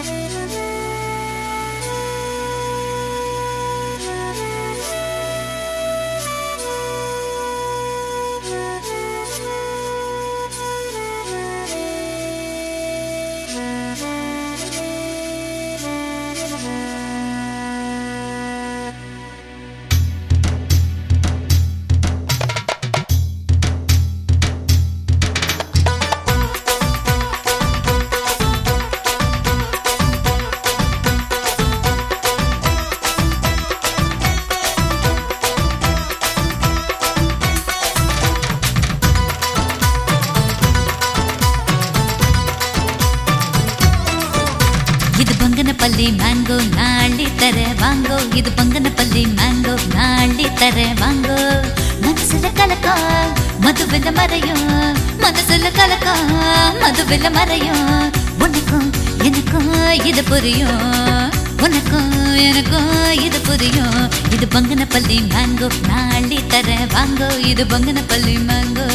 இது பங்கனப்பள்ளி மேங்கோ நாளி தர வாங்கோ இது பங்கனப்பள்ளி மேங்கோ நாளி தர வாங்கோ மனசுல கலக்கா மதுவில மறையும் மனசுல கலக்கா மதுவில மறையும் உனக்கும் எனக்கும் இது புரியும் உனக்கும் எனக்கும் இது புரியும் இது பங்கனப்பள்ளி மேங்கோ நாளி தர வாங்கோ இது பங்கனப்பள்ளி மேங்கோ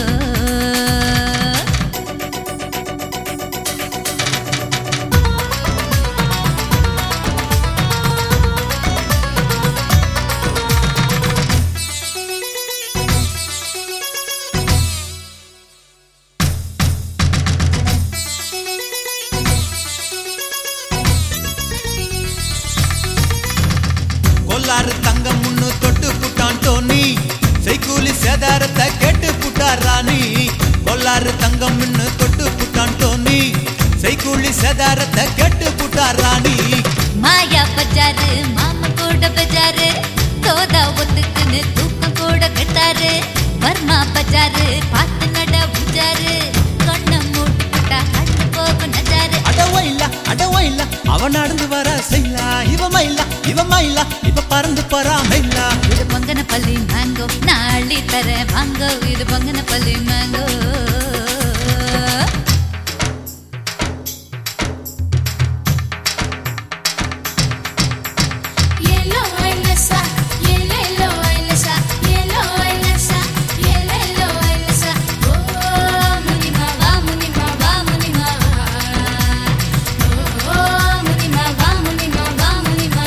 கொல்லாறு தங்கம் முன்னு தொட்டு புட்டான் டோனி செய்கூலி சேதாரத்தை கேட்டு புட்டார் ராணி கொல்லாறு தங்கம் முன்னு தொட்டு புட்டான் டோனி செய்கூலி சேதாரத்தை கேட்டு புட்டார் ராணி மாயா பஜாரு மாமா கூட பஜாரு தோதா ஒத்துக்குன்னு தூக்கம் கூட கெட்டாரு வர்மா பஜாரு பார்த்து நட உஜாரு கண்ண மூட்டுக்கிட்டா கண்ணு போகும் நஜாரு அடவோ இல்ல அடவோ இல்ல அவன் நடந்து வர செய்யலா இவ மயிலா இவ மயிலா இவ பறந்து போறா மயிலா இது பங்கன பள்ளி மேங்கோ நாளி தர வாங்கோ இது Banganapalli mango Yellow Ailasa, yellow Ailasa, yellow Ailasa, yellow Ailasa. Oh, munima va munima va munima. Oh, munima va munima va munima.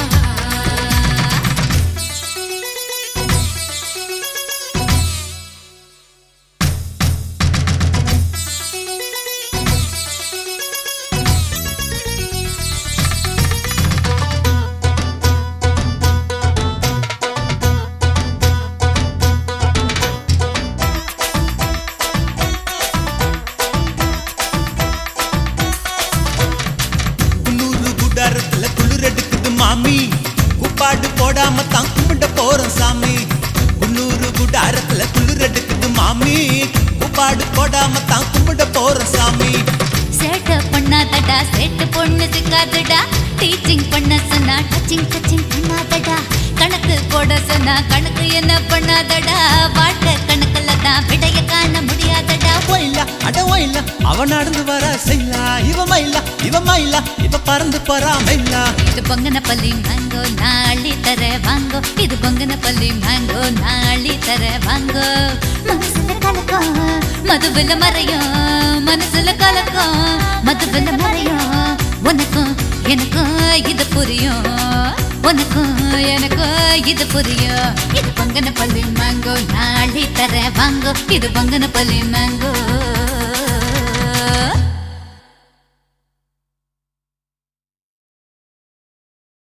Coonoor குடாரத்துல குளிர் எடுக்குது மாமி குப்பாடு போடாம தான் கும்பிட்ட போறோம் சாமி குன்னூறு குடாரத்துல குளிர் எடுக்குது மாமி குப்பாடு போடாம தான் கும்பிட்ட போறோம் சாமி சேட்டை பண்ணாதடா சேட்டு பொண்ணு சிக்காதடா டீச்சிங் பண்ண சொன்னா டச்சிங் டச்சிங் பண்ணாதடா கணக்கு போட சொன்னா கணக்கு என்ன பண்ணாதடா வாழ்க்கை கணக்குல தான் விடைய காண முடியாதடா இல்ல அடவோ இல்ல அவன் நடந்து வர செய்யலா இவ மயிலா இவ மயிலா இவ பறந்து போறா மயிலா இது பொங்கன பள்ளி மேங்கோ நாளி தர வாங்கோ இது பொங்கன பள்ளி மேங்கோ நாளி தர வாங்கோ மனசுல கலக்கம் மதுவில மறையும் மனசுல கலக்கம் மதுவில மறையும் உனக்கும் எனக்கும் இது புரியும் உனக்கும் எனக்கும் இது புரியும் இது பொங்கன பள்ளி மேங்கோ நாளி தர வாங்கோ இது பொங்கன பள்ளி மேங்கோ